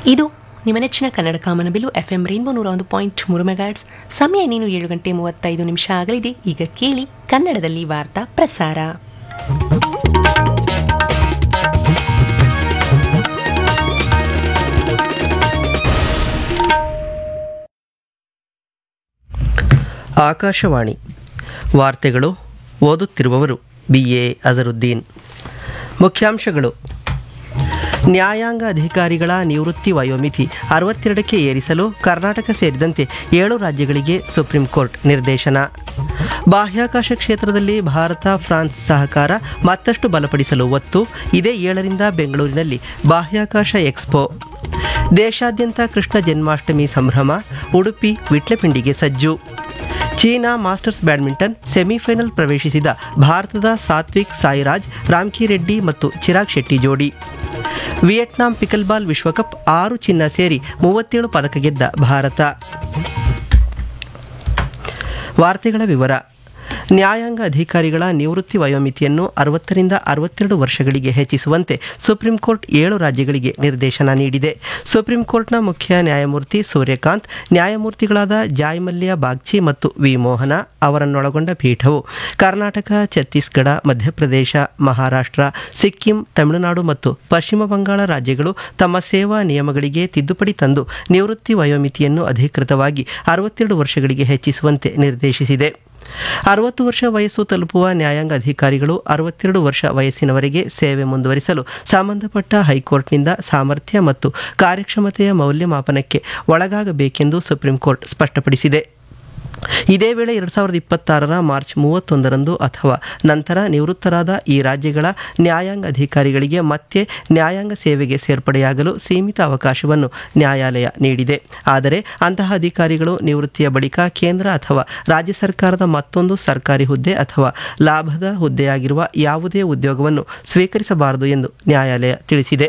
ಇದು ನಿಮ್ಮ ನೆಚ್ಚಿನ Kannada Kamanabilu F M rainbow ನೂರ ಒಂದು ಪಾಯಿಂಟ್ ಮೂರು ಮೆಗಾಟ್ಸ್ ಸಮಯ ನೀನು ಏಳು ಗಂಟೆ ಮೂವತ್ತೈದು ನಿಮಿಷ ಆಗಲಿದೆ ಈಗ ಕೇಳಿ ಕನ್ನಡದಲ್ಲಿ ವಾರ್ತಾ ಪ್ರಸಾರ ಆಕಾಶವಾಣಿ ವಾರ್ತೆಗಳು ಓದುತ್ತಿರುವವರು ಬಿ ಎ ಅಜರುದ್ದೀನ್ ಮುಖ್ಯಾಂಶಗಳು ನ್ಯಾಯಾಂಗ ಅಧಿಕಾರಿಗಳ ನಿವೃತ್ತಿ ವಯೋಮಿತಿ ಅರವತ್ತೆರಡಕ್ಕೆ ಏರಿಸಲು ಕರ್ನಾಟಕ ಸೇರಿದಂತೆ ಏಳು ರಾಜ್ಯಗಳಿಗೆ ಸುಪ್ರೀಂ ಕೋರ್ಟ್ ನಿರ್ದೇಶನ ಬಾಹ್ಯಾಕಾಶ ಕ್ಷೇತ್ರದಲ್ಲಿ ಭಾರತ ಫ್ರಾನ್ಸ್ ಸಹಕಾರ ಮತ್ತಷ್ಟು ಬಲಪಡಿಸಲು ಒತ್ತು ಇದೇ ಏಳರಿಂದ ಬೆಂಗಳೂರಿನಲ್ಲಿ ಬಾಹ್ಯಾಕಾಶ ಎಕ್ಸ್ಪೋ ದೇಶಾದ್ಯಂತ ಕೃಷ್ಣ ಜನ್ಮಾಷ್ಟಮಿ ಸಂಭ್ರಮ ಉಡುಪಿ ವಿಟ್ಲಪಿಂಡಿಗೆ ಸಜ್ಜು ಚೀನಾ ಮಾಸ್ಟರ್ಸ್ ಬ್ಯಾಡ್ಮಿಂಟನ್ ಸೆಮಿಫೈನಲ್ ಪ್ರವೇಶಿಸಿದ ಭಾರತದ ಸಾತ್ವಿಕ್ ಸಾಯಿರಾಜ್ ರಾಮ್ಕಿರೆಡ್ಡಿ ಮತ್ತು ಚಿರಾಗ್ ಶೆಟ್ಟಿ ಜೋಡಿ ವಿಯೆಟ್ನಾಂ ಪಿಕಲ್ಬಾಲ್ ವಿಶ್ವಕಪ್ ಆರು ಚಿನ್ನ ಸೇರಿ ಮೂವತ್ತೇಳು ಪದಕ ಗೆದ್ದ ಭಾರತ ವಾರ್ತೆಗಳ ವಿವರ ನ್ಯಾಯಾಂಗ ಅಧಿಕಾರಿಗಳ ನಿವೃತ್ತಿ ವಯೋಮಿತಿಯನ್ನು ಅರವತ್ತರಿಂದ ಅರವತ್ತೆರಡು ವರ್ಷಗಳಿಗೆ ಹೆಚ್ಚಿಸುವಂತೆ ಸುಪ್ರೀಂ ಕೋರ್ಟ್ ಏಳು ರಾಜ್ಯಗಳಿಗೆ ನಿರ್ದೇಶನ ನೀಡಿದೆ ಸುಪ್ರೀಂ ಕೋರ್ಟ್ನ ಮುಖ್ಯ ನ್ಯಾಯಮೂರ್ತಿ ಸೂರ್ಯಕಾಂತ್ ನ್ಯಾಯಮೂರ್ತಿಗಳಾದ ಜಾಯ್ಮಲ್ಯ ಬಾಗ್ಚಿ ಮತ್ತು ವಿ ಮೋಹನ ಅವರನ್ನೊಳಗೊಂಡ ಪೀಠವು ಕರ್ನಾಟಕ ಛತ್ತೀಸ್ಗಢ ಮಧ್ಯಪ್ರದೇಶ ಮಹಾರಾಷ್ಟ್ರ ಸಿಕ್ಕಿಂ ತಮಿಳುನಾಡು ಮತ್ತು ಪಶ್ಚಿಮ ಬಂಗಾಳ ರಾಜ್ಯಗಳು ತಮ್ಮ ಸೇವಾ ನಿಯಮಗಳಿಗೆ ತಿದ್ದುಪಡಿ ತಂದು ನಿವೃತ್ತಿ ವಯೋಮಿತಿಯನ್ನು ಅಧಿಕೃತವಾಗಿ ಅರವತ್ತೆರಡು ವರ್ಷಗಳಿಗೆ ಹೆಚ್ಚಿಸುವಂತೆ ನಿರ್ದೇಶಿಸಿದೆ ಅರವತ್ತು ವರ್ಷ ವಯಸ್ಸು ತಲುಪುವ ನ್ಯಾಯಾಂಗ ಅಧಿಕಾರಿಗಳು ಅರವತ್ತೆರಡು ವರ್ಷ ವಯಸ್ಸಿನವರೆಗೆ ಸೇವೆ ಮುಂದುವರಿಸಲು ಸಂಬಂಧಪಟ್ಟ ಹೈಕೋರ್ಟ್ನಿಂದ ಸಾಮರ್ಥ್ಯ ಮತ್ತು ಕಾರ್ಯಕ್ಷಮತೆಯ ಮೌಲ್ಯಮಾಪನಕ್ಕೆ ಒಳಗಾಗಬೇಕೆಂದು ಸುಪ್ರೀಂ ಕೋರ್ಟ್ ಸ್ಪಷ್ಟಪಡಿಸಿದೆ ಇದೇ ವೇಳೆ ಎರಡು ಸಾವಿರದ ಇಪ್ಪತ್ತಾರರ ಮಾರ್ಚ್ ಮೂವತ್ತೊಂದರಂದು ಅಥವಾ ನಂತರ ನಿವೃತ್ತರಾದ ಈ ರಾಜ್ಯಗಳ ನ್ಯಾಯಾಂಗ ಅಧಿಕಾರಿಗಳಿಗೆ ಮತ್ತೆ ನ್ಯಾಯಾಂಗ ಸೇವೆಗೆ ಸೇರ್ಪಡೆಯಾಗಲು ಸೀಮಿತ ಅವಕಾಶವನ್ನು ನ್ಯಾಯಾಲಯ ನೀಡಿದೆ ಆದರೆ ಅಂತಹ ಅಧಿಕಾರಿಗಳು ನಿವೃತ್ತಿಯ ಬಳಿಕ ಕೇಂದ್ರ ಅಥವಾ ರಾಜ್ಯ ಸರ್ಕಾರದ ಮತ್ತೊಂದು ಸರ್ಕಾರಿ ಹುದ್ದೆ ಅಥವಾ ಲಾಭದ ಹುದ್ದೆಯಾಗಿರುವ ಯಾವುದೇ ಉದ್ಯೋಗವನ್ನು ಸ್ವೀಕರಿಸಬಾರದು ಎಂದು ನ್ಯಾಯಾಲಯ ತಿಳಿಸಿದೆ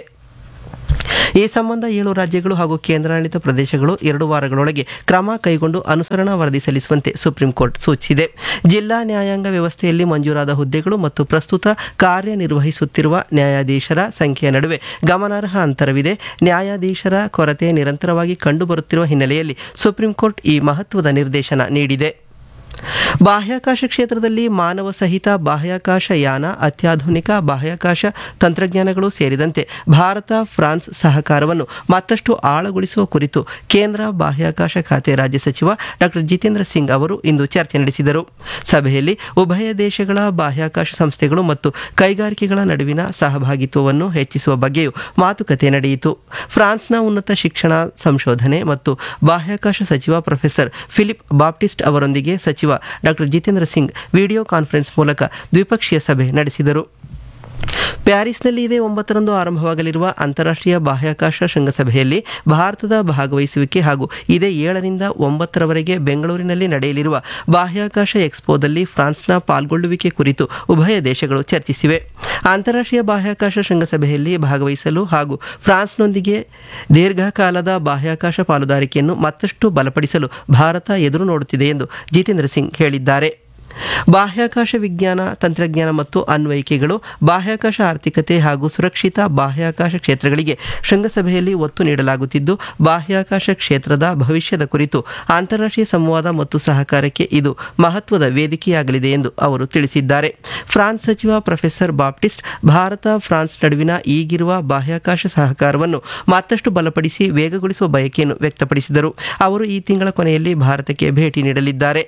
ಈ ಸಂಬಂಧ ಏಳು ರಾಜ್ಯಗಳು ಹಾಗೂ ಕೇಂದ್ರಾಡಳಿತ ಪ್ರದೇಶಗಳು ಎರಡು ವಾರಗಳೊಳಗೆ ಕ್ರಮ ಕೈಗೊಂಡು ಅನುಸರಣಾ ವರದಿ ಸಲ್ಲಿಸುವಂತೆ ಸುಪ್ರೀಂ ಕೋರ್ಟ್ ಸೂಚಿಸಿದೆ ಜಿಲ್ಲಾ ನ್ಯಾಯಾಂಗ ವ್ಯವಸ್ಥೆಯಲ್ಲಿ ಮಂಜೂರಾದ ಹುದ್ದೆಗಳು ಮತ್ತು ಪ್ರಸ್ತುತ ಕಾರ್ಯನಿರ್ವಹಿಸುತ್ತಿರುವ ನ್ಯಾಯಾಧೀಶರ ಸಂಖ್ಯೆಯ ನಡುವೆ ಗಮನಾರ್ಹ ಅಂತರವಿದೆ ನ್ಯಾಯಾಧೀಶರ ಕೊರತೆ ನಿರಂತರವಾಗಿ ಕಂಡುಬರುತ್ತಿರುವ ಹಿನ್ನೆಲೆಯಲ್ಲಿ ಸುಪ್ರೀಂ ಕೋರ್ಟ್ ಈ ಮಹತ್ವದ ನಿರ್ದೇಶನ ನೀಡಿದೆ ಬಾಹ್ಯಾಕಾಶ ಕ್ಷೇತ್ರದಲ್ಲಿ ಮಾನವ ಸಹಿತ ಬಾಹ್ಯಾಕಾಶ ಯಾನ ಅತ್ಯಾಧುನಿಕ ಬಾಹ್ಯಾಕಾಶ ತಂತ್ರಜ್ಞಾನಗಳು ಸೇರಿದಂತೆ ಭಾರತ ಫ್ರಾನ್ಸ್ ಸಹಕಾರವನ್ನು ಮತ್ತಷ್ಟು ಆಳಗೊಳಿಸುವ ಕುರಿತು ಕೇಂದ್ರ ಬಾಹ್ಯಾಕಾಶ ಖಾತೆ ರಾಜ್ಯ ಸಚಿವ ಡಾಕ್ಟರ್ ಜಿತೇಂದ್ರ ಸಿಂಗ್ ಅವರು ಇಂದು ಚರ್ಚೆ ನಡೆಸಿದರು ಸಭೆಯಲ್ಲಿ ಉಭಯ ದೇಶಗಳ ಬಾಹ್ಯಾಕಾಶ ಸಂಸ್ಥೆಗಳು ಮತ್ತು ಕೈಗಾರಿಕೆಗಳ ನಡುವಿನ ಸಹಭಾಗಿತ್ವವನ್ನು ಹೆಚ್ಚಿಸುವ ಬಗ್ಗೆಯೂ ಮಾತುಕತೆ ನಡೆಯಿತು ಫ್ರಾನ್ಸ್ನ ಉನ್ನತ ಶಿಕ್ಷಣ ಸಂಶೋಧನೆ ಮತ್ತು ಬಾಹ್ಯಾಕಾಶ ಸಚಿವ ಪ್ರೊಫೆಸರ್ ಫಿಲಿಪ್ ಬಾಪ್ಟಿಸ್ಟ್ ಅವರೊಂದಿಗೆ ಸಚಿವ doctor Jitendra Singh video conference ಮೂಲಕ ದ್ವಿಪಕ್ಷೀಯ ಸಭೆ ನಡೆಸಿದರು ಪ್ಯಾರಿಸ್ನಲ್ಲಿ ಇದೇ ಒಂಬತ್ತರಂದು ಆರಂಭವಾಗಲಿರುವ ಅಂತಾರಾಷ್ಟ್ರೀಯ ಬಾಹ್ಯಾಕಾಶ ಶೃಂಗಸಭೆಯಲ್ಲಿ ಭಾರತದ ಭಾಗವಹಿಸುವಿಕೆ ಹಾಗೂ ಇದೇ ಏಳರಿಂದ ಒಂಬತ್ತರವರೆಗೆ ಬೆಂಗಳೂರಿನಲ್ಲಿ ನಡೆಯಲಿರುವ ಬಾಹ್ಯಾಕಾಶ ಎಕ್ಸ್ಪೋದಲ್ಲಿ ಫ್ರಾನ್ಸ್ನ ಪಾಲ್ಗೊಳ್ಳುವಿಕೆ ಕುರಿತು ಉಭಯ ದೇಶಗಳು ಚರ್ಚಿಸಿವೆ ಅಂತಾರಾಷ್ಟ್ರೀಯ ಬಾಹ್ಯಾಕಾಶ ಶೃಂಗಸಭೆಯಲ್ಲಿ ಭಾಗವಹಿಸಲು ಹಾಗೂ ಫ್ರಾನ್ಸ್ನೊಂದಿಗೆ ದೀರ್ಘಕಾಲದ ಬಾಹ್ಯಾಕಾಶ ಪಾಲುದಾರಿಕೆಯನ್ನು ಮತ್ತಷ್ಟು ಬಲಪಡಿಸಲು ಭಾರತ ಎದುರು ನೋಡುತ್ತಿದೆ ಎಂದು ಜಿತೇಂದ್ರ ಸಿಂಗ್ ಹೇಳಿದ್ದಾರೆ ಬಾಹ್ಯಾಕಾಶ ವಿಜ್ಞಾನ ತಂತ್ರಜ್ಞಾನ ಮತ್ತು ಅನ್ವಯಿಕೆಗಳು ಬಾಹ್ಯಾಕಾಶ ಆರ್ಥಿಕತೆ ಹಾಗೂ ಸುರಕ್ಷಿತ ಬಾಹ್ಯಾಕಾಶ ಕ್ಷೇತ್ರಗಳಿಗೆ ಶೃಂಗಸಭೆಯಲ್ಲಿ ಒತ್ತು ನೀಡಲಾಗುತ್ತಿದ್ದು ಬಾಹ್ಯಾಕಾಶ ಕ್ಷೇತ್ರದ ಭವಿಷ್ಯದ ಕುರಿತು ಅಂತಾರಾಷ್ಟ್ರೀಯ ಸಂವಾದ ಮತ್ತು ಸಹಕಾರಕ್ಕೆ ಇದು ಮಹತ್ವದ ವೇದಿಕೆಯಾಗಲಿದೆ ಎಂದು ಅವರು ತಿಳಿಸಿದ್ದಾರೆ ಫ್ರಾನ್ಸ್ ಸಚಿವ ಪ್ರೊಫೆಸರ್ ಬಾಪ್ಟಿಸ್ಟ್ ಭಾರತ ಫ್ರಾನ್ಸ್ ನಡುವಿನ ಈಗಿರುವ ಬಾಹ್ಯಾಕಾಶ ಸಹಕಾರವನ್ನು ಮತ್ತಷ್ಟು ಬಲಪಡಿಸಿ ವೇಗಗೊಳಿಸುವ ಬಯಕೆಯನ್ನು ವ್ಯಕ್ತಪಡಿಸಿದರು ಅವರು ಈ ತಿಂಗಳ ಕೊನೆಯಲ್ಲಿ ಭಾರತಕ್ಕೆ ಭೇಟಿ ನೀಡಲಿದ್ದಾರೆ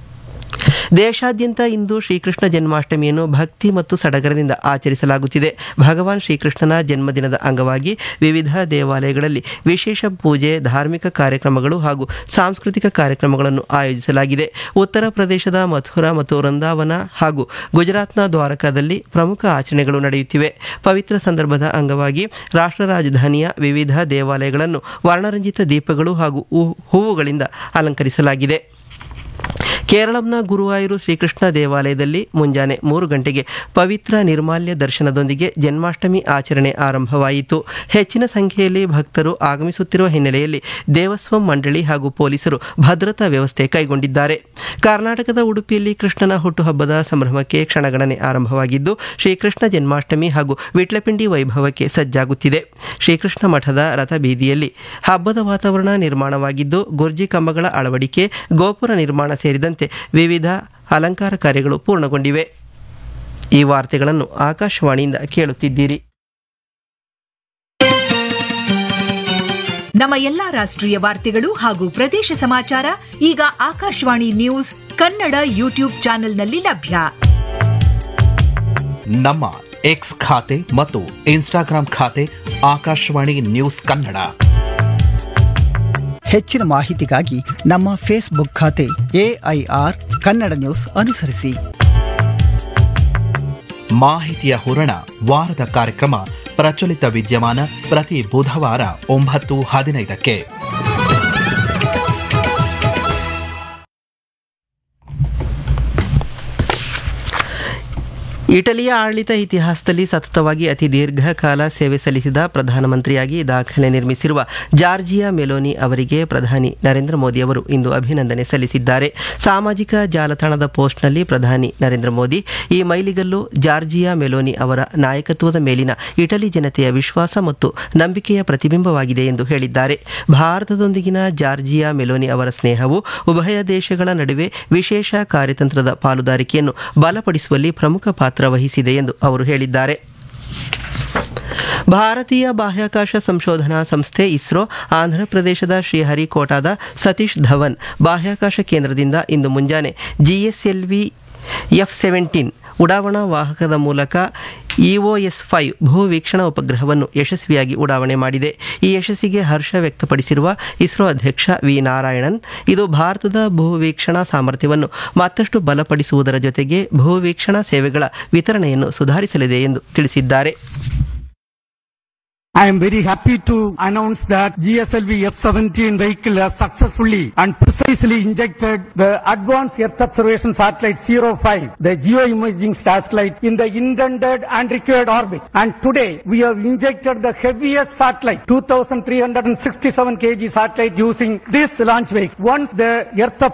ದೇಶಾದ್ಯಂತ ಇಂದು ಶ್ರೀಕೃಷ್ಣ ಜನ್ಮಾಷ್ಟಮಿಯನ್ನು ಭಕ್ತಿ ಮತ್ತು ಸಡಗರದಿಂದ ಆಚರಿಸಲಾಗುತ್ತಿದೆ ಭಗವಾನ್ ಶ್ರೀಕೃಷ್ಣನ ಜನ್ಮದಿನದ ಅಂಗವಾಗಿ ವಿವಿಧ ದೇವಾಲಯಗಳಲ್ಲಿ ವಿಶೇಷ ಪೂಜೆ ಧಾರ್ಮಿಕ ಕಾರ್ಯಕ್ರಮಗಳು ಹಾಗೂ ಸಾಂಸ್ಕೃತಿಕ ಕಾರ್ಯಕ್ರಮಗಳನ್ನು ಆಯೋಜಿಸಲಾಗಿದೆ ಉತ್ತರ ಪ್ರದೇಶದ ಮಥುರಾ ಮತ್ತು ವೃಂದಾವನ ಹಾಗೂ ಗುಜರಾತ್ನ ದ್ವಾರಕಾದಲ್ಲಿ ಪ್ರಮುಖ ಆಚರಣೆಗಳು ನಡೆಯುತ್ತಿವೆ ಪವಿತ್ರ ಸಂದರ್ಭದ ಅಂಗವಾಗಿ ರಾಷ್ಟ್ರ ರಾಜಧಾನಿಯ ವಿವಿಧ ದೇವಾಲಯಗಳನ್ನು ವರ್ಣರಂಜಿತ ದೀಪಗಳು ಹಾಗೂ ಹೂವುಗಳಿಂದ ಅಲಂಕರಿಸಲಾಗಿದೆ ಕೇರಳಂನ ಗುರುವಾಯೂರು ಶ್ರೀಕೃಷ್ಣ ದೇವಾಲಯದಲ್ಲಿ ಮುಂಜಾನೆ ಮೂರು ಗಂಟೆಗೆ ಪವಿತ್ರ ನಿರ್ಮಾಲ್ಯ ದರ್ಶನದೊಂದಿಗೆ ಜನ್ಮಾಷ್ಟಮಿ ಆಚರಣೆ ಆರಂಭವಾಯಿತು ಹೆಚ್ಚಿನ ಸಂಖ್ಯೆಯಲ್ಲಿ ಭಕ್ತರು ಆಗಮಿಸುತ್ತಿರುವ ಹಿನ್ನೆಲೆಯಲ್ಲಿ ದೇವಸ್ವಂ ಮಂಡಳಿ ಹಾಗೂ ಪೊಲೀಸರು ಭದ್ರತಾ ವ್ಯವಸ್ಥೆ ಕೈಗೊಂಡಿದ್ದಾರೆ ಕರ್ನಾಟಕದ ಉಡುಪಿಯಲ್ಲಿ ಕೃಷ್ಣನ ಹುಟ್ಟುಹಬ್ಬದ ಸಂಭ್ರಮಕ್ಕೆ ಕ್ಷಣಗಣನೆ ಆರಂಭವಾಗಿದ್ದು ಶ್ರೀಕೃಷ್ಣ ಜನ್ಮಾಷ್ಟಮಿ ಹಾಗೂ ವಿಟ್ಲಪಿಂಡಿ ವೈಭವಕ್ಕೆ ಸಜ್ಜಾಗುತ್ತಿದೆ ಶ್ರೀಕೃಷ್ಣ ಮಠದ ರಥಬೀದಿಯಲ್ಲಿ ಹಬ್ಬದ ವಾತಾವರಣ ನಿರ್ಮಾಣವಾಗಿದ್ದು ಗುರ್ಜಿ ಕಂಬಗಳ ಅಳವಡಿಕೆ ಗೋಪುರ ನಿರ್ಮಾಣ ಸೇರಿದಂತೆ ವಿವಿಧ ಅಲಂಕಾರ ಕಾರ್ಯಗಳು ಪೂರ್ಣಗೊಂಡಿವೆ ಈ ವಾರ್ತೆಗಳನ್ನು ಆಕಾಶವಾಣಿಯಿಂದ ಕೇಳುತ್ತಿದ್ದೀರಿ ನಮ್ಮ ಎಲ್ಲಾ ರಾಷ್ಟ್ರೀಯ ವಾರ್ತೆಗಳು ಹಾಗೂ ಪ್ರದೇಶ ಸಮಾಚಾರ ಈಗ ಆಕಾಶವಾಣಿ ನ್ಯೂಸ್ ಕನ್ನಡ ಯೂಟ್ಯೂಬ್ ಚಾನೆಲ್ನಲ್ಲಿ ಲಭ್ಯ ನಮ್ಮ ಎಕ್ಸ್ ಖಾತೆ ಮತ್ತು ಇನ್ಸ್ಟಾಗ್ರಾಂ ಖಾತೆ ಆಕಾಶವಾಣಿ ನ್ಯೂಸ್ ಕನ್ನಡ ಹೆಚ್ಚಿನ ಮಾಹಿತಿಗಾಗಿ ನಮ್ಮ ಫೇಸ್ಬುಕ್ ಖಾತೆ ಎಐಆರ್ ಕನ್ನಡ ನ್ಯೂಸ್ ಅನುಸರಿಸಿ ಮಾಹಿತಿಯ ಹೂರಣ ವಾರದ ಕಾರ್ಯಕ್ರಮ ಪ್ರಚಲಿತ ವಿದ್ಯಮಾನ ಪ್ರತಿ ಬುಧವಾರ ಒಂಬತ್ತು ಹದಿನೈದಕ್ಕೆ ಇಟಲಿಯ ಆಡಳಿತ ಇತಿಹಾಸದಲ್ಲಿ ಸತತವಾಗಿ ಅತಿ ದೀರ್ಘಕಾಲ ಸೇವೆ ಸಲ್ಲಿಸಿದ ಪ್ರಧಾನಮಂತ್ರಿಯಾಗಿ ದಾಖಲೆ ನಿರ್ಮಿಸಿರುವ ಜಾರ್ಜಿಯಾ ಮೆಲೋನಿ ಅವರಿಗೆ ಪ್ರಧಾನಿ ನರೇಂದ್ರ ಮೋದಿ ಅವರು ಇಂದು ಅಭಿನಂದನೆ ಸಲ್ಲಿಸಿದ್ದಾರೆ ಸಾಮಾಜಿಕ ಜಾಲತಾಣದ ಪೋಸ್ಟ್ನಲ್ಲಿ ಪ್ರಧಾನಿ ನರೇಂದ್ರ ಮೋದಿ ಈ ಮೈಲಿಗಲ್ಲು ಜಾರ್ಜಿಯಾ ಮೆಲೋನಿ ಅವರ ನಾಯಕತ್ವದ ಮೇಲಿನ ಇಟಲಿ ಜನತೆಯ ವಿಶ್ವಾಸ ಮತ್ತು ನಂಬಿಕೆಯ ಪ್ರತಿಬಿಂಬವಾಗಿದೆ ಎಂದು ಹೇಳಿದ್ದಾರೆ ಭಾರತದೊಂದಿಗಿನ ಜಾರ್ಜಿಯಾ ಮೆಲೋನಿ ಅವರ ಸ್ನೇಹವು ಉಭಯ ದೇಶಗಳ ನಡುವೆ ವಿಶೇಷ ಕಾರ್ಯತಂತ್ರದ ಪಾಲುದಾರಿಕೆಯನ್ನು ಬಲಪಡಿಸುವಲ್ಲಿ ಪ್ರಮುಖ ಪಾತ್ರ ವಹಿಸಿದೆ ಎಂದು ಅವರು ಹೇಳಿದ್ದಾರೆ ಭಾರತೀಯ ಬಾಹ್ಯಾಕಾಶ ಸಂಶೋಧನಾ ಸಂಸ್ಥೆ ಇಸ್ರೋ ಆಂಧ್ರಪ್ರದೇಶದ ಶ್ರೀಹರಿಕೋಟಾದ ಸತೀಶ್ ಧವನ್ ಬಾಹ್ಯಾಕಾಶ ಕೇಂದ್ರದಿಂದ ಇಂದು ಮುಂಜಾನೆ ಜಿಎಸ್ಎಲ್ವಿ ಎಫ್ ಸೆವೆಂಟೀನ್ ಉಡಾವಣಾ ವಾಹಕದ ಮೂಲಕ ಇಒಎಸ್ ಫೈವ್ ಭೂ ವೀಕ್ಷಣಾ ಉಪಗ್ರಹವನ್ನು ಯಶಸ್ವಿಯಾಗಿ ಉಡಾವಣೆ ಮಾಡಿದೆ ಈ ಯಶಸ್ಸಿಗೆ ಹರ್ಷ ವ್ಯಕ್ತಪಡಿಸಿರುವ ಇಸ್ರೋ ಅಧ್ಯಕ್ಷ ವಿ ನಾರಾಯಣನ್ ಇದು ಭಾರತದ ಭೂ ವೀಕ್ಷಣಾ ಸಾಮರ್ಥ್ಯವನ್ನು ಮತ್ತಷ್ಟು ಬಲಪಡಿಸುವುದರ ಜೊತೆಗೆ ಭೂ ವೀಕ್ಷಣಾ ಸೇವೆಗಳ ವಿತರಣೆಯನ್ನು ಸುಧಾರಿಸಲಿದೆ ಎಂದು ತಿಳಿಸಿದ್ದಾರೆ I am very happy to announce that GSLV F-17 vehicle has successfully and precisely injected the Advanced Earth Observation Satellite 05, the geoimaging satellite, in the intended and required orbit. And today, we have injected the heaviest satellite, 2,367 kg satellite using this launch vehicle. Once the Earth